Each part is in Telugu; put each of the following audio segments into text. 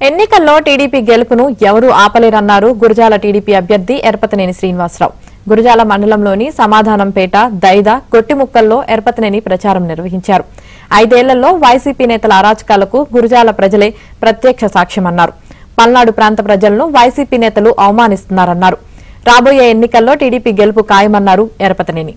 ఎన్నికల్లో టీడీపీ గెలుపును ఎవరూ ఆపలేరన్నారు గురజాల టీడీపీ అభ్యర్థి ఎరపతినేని శ్రీనివాసరావు గురజాల మండలంలోని సమాధానంపేట దైద కొట్టిముక్కల్లో ఎరపతినేని ప్రచారం నిర్వహించారు ఐదేళ్లలో వైసీపీ నేతల అరాచకాలకు గురజాల ప్రజలే ప్రత్యక్ష సాక్ష్యమన్నారు పల్నాడు ప్రాంత ప్రజలను వైసీపీ నేతలు అవమానిస్తున్నారన్నారు రాబోయే ఎన్నికల్లో టీడీపీ గెలుపు ఖాయమన్నారు ఎరపతినేని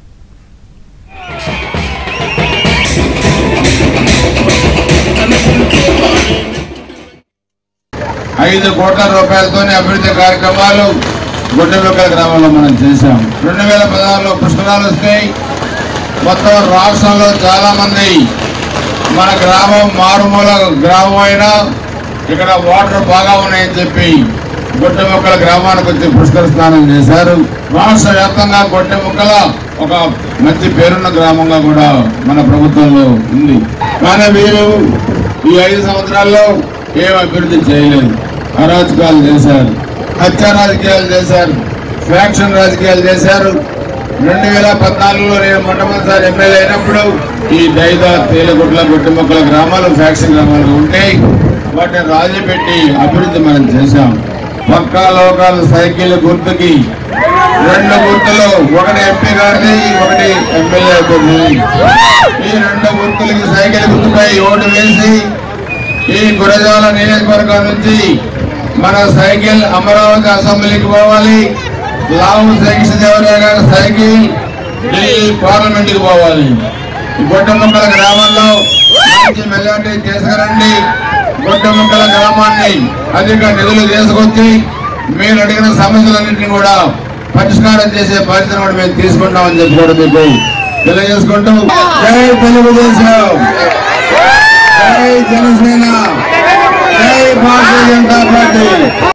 ఐదు కోట్ల రూపాయలతోనే అభివృద్ధి కార్యక్రమాలు గుడ్డబెక్కల గ్రామంలో మనం చేశాం రెండు వేల పదహారులో పుష్కరాలు వస్తాయి మొత్తం రాష్ట్రంలో చాలా మంది మన గ్రామం మారుమూల గ్రామం అయినా ఇక్కడ వాటర్ బాగా ఉన్నాయని చెప్పి గుడ్డముక్కల గ్రామానికి వచ్చి పుష్కర స్నానం చేశారు రాష్ట్ర వ్యాప్తంగా గుడ్డముక్కల ఒక మంచి పేరున్న గ్రామంగా కూడా మన ప్రభుత్వంలో ఉంది కానీ వీరు ఈ ఐదు సంవత్సరాల్లో ఏం అభివృద్ధి చేయలేదు అరాచకాలు చేశారు హత్య రాజకీయాలు చేశారు ఫ్యాక్షన్ రాజకీయాలు చేశారు రెండు వేల పద్నాలుగులో నేను మొట్టమొదటిసారి ఎమ్మెల్యే అయినప్పుడు ఈ దైద తేలగుట్ల గుట్టుముక్కల గ్రామాలు ఫ్యాక్షన్ గ్రామాలు ఉంటే వాటిని రాజీ పెట్టి అభివృద్ధి మనం చేశాం పక్కా లోకాల సైకిల్ గుర్తుకి రెండు గుర్తులు ఒకటి ఎంపీ గారిది ఒకటి ఎమ్మెల్యే అభ్యర్థిది ఈ రెండు గుర్తులకి సైకిల్ గుర్తుపై ఓటు వేసి ఈ గురజాల నియోజకవర్గం నుంచి మన సైకిల్ అమరావతి అసెంబ్లీకి పోవాలి లావు శంకరదేవరాయ గారి సైకిల్ ఢిల్లీ పార్లమెంట్ కి పోవాలి ఈ గొడ్డముక్కల గ్రామంలో మంచి మెజార్టీ తీసుకురండి గొడ్డముక్కల గ్రామాన్ని అధిక నిధులు తీసుకొచ్చి మీరు అడిగిన సమస్యలన్నింటినీ కూడా పరిష్కారం చేసే బాధ్యత కూడా మేము తీసుకుంటామని చెప్పి కూడా మీకు తెలియజేసుకుంటూ జై తెలుగుదేశం జై జనసేన జై భారతీయ జనతా పార్టీ